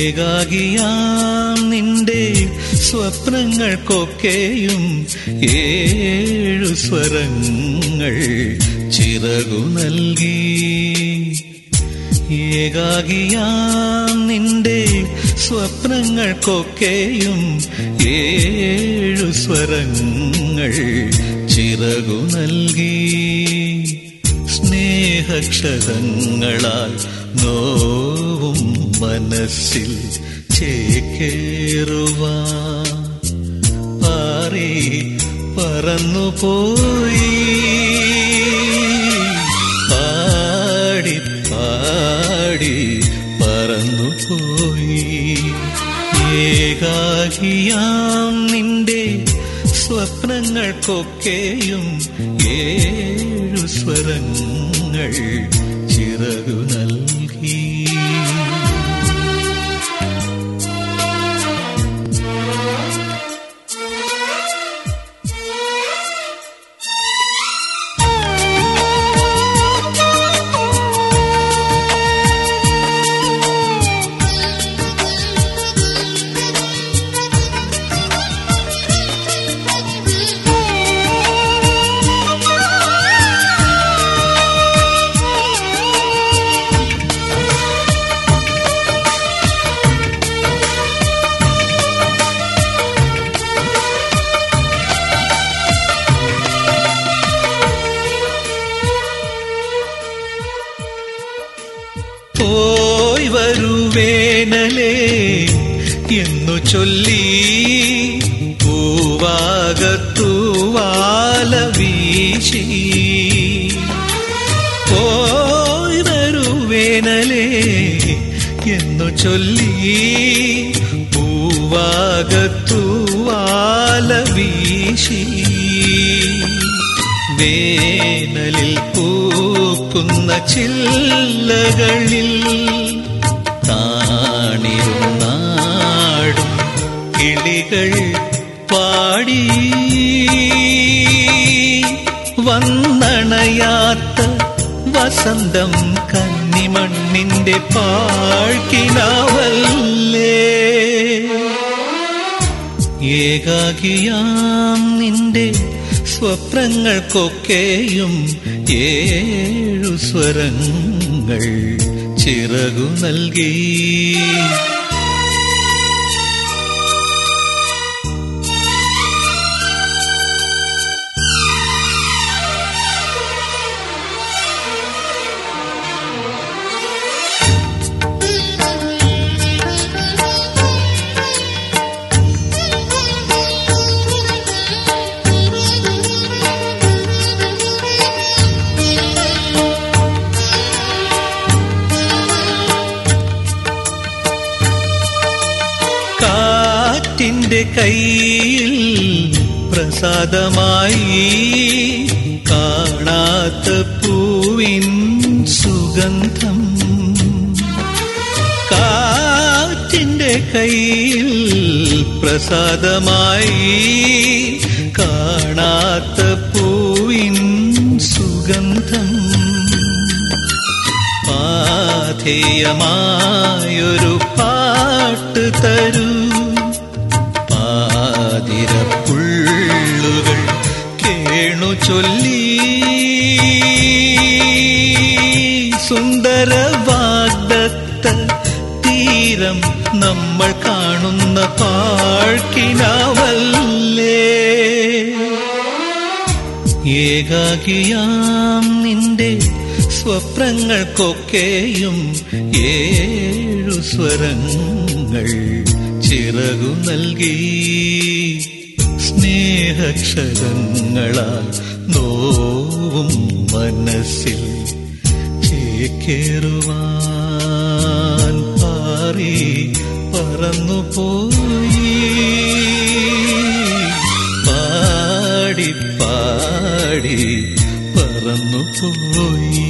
ഏകാകിയാം നിന്റെ സ്വപ്നങ്ങൾക്കൊക്കെയും ഏഴു സ്വരങ്ങൾ ചിറകു നൽകി ഏകാകിയാം നിന്റെ സ്വപ്നങ്ങൾക്കൊക്കെയും ഏഴു സ്വരങ്ങൾ ചിറകു നൽകി സ്നേഹക്ഷരങ്ങളാൽ നോവും മനസ്സിൽ ചേക്കേറുവാ പാറി പറന്നുപോയി പാടി പാടി പറന്നുപോയി ഏകാകിയാം നിന്റെ സ്വപ്നങ്ങൾക്കൊക്കെയും ഏഴു സ്വരങ്ങൾ ചിറകു നൽകി പോയി വരുവേനലേ എന്നു ചൊല്ലി പൂവാകത്തൂവാല വീശി പോയി വരുവേനലേ എന്നു ചൊല്ലി പൂവാകത്തൂവാല വീശി വേനലിൽ പൂക്കുന്ന ചില്ലകളിൽ താണിരുന്നാടും കിളികൾ പാടി വന്നണയാത്ത വസന്തം കന്നിമണ്ണിന്റെ പാഴ്ക്കിനാവല്ലേ ഏകാകിയാം നിന്റെ സ്വപ്നങ്ങൾക്കൊക്കെയും ഏഴു സ്വരങ്ങൾ ചിറകു നൽകി കാറ്റിന്റെ കയ്യിൽ പ്രസാദമായി കാണാത്ത പൂവിൻ സുഗന്ധം കാറ്റിന്റെ കയ്യിൽ പ്രസാദമായി കാണാത്ത പൂവിൻ സുഗന്ധം പാഥേയമായൊരു പാട്ട് തരൂ പാതിരപ്പുള്ളുകൾ കേണു ചൊല്ലി സുന്ദര വാഗ്ദത്ത തീരം നമ്മൾ കാണുന്ന പാഴ്ക്കിനാവല്ലേ ഏകാകിയാം നിന്റെ സ്വപ്നങ്ങൾക്കൊക്കെയും ഏഴു സ്വരങ്ങൾ ചിറകു നൽകി സ്നേഹക്ഷരങ്ങളാൽ നോവും മനസ്സിൽ ചേക്കേറുവാൻ പാറി പറന്നുപോയി പാടി പാടി പറന്നുപോയി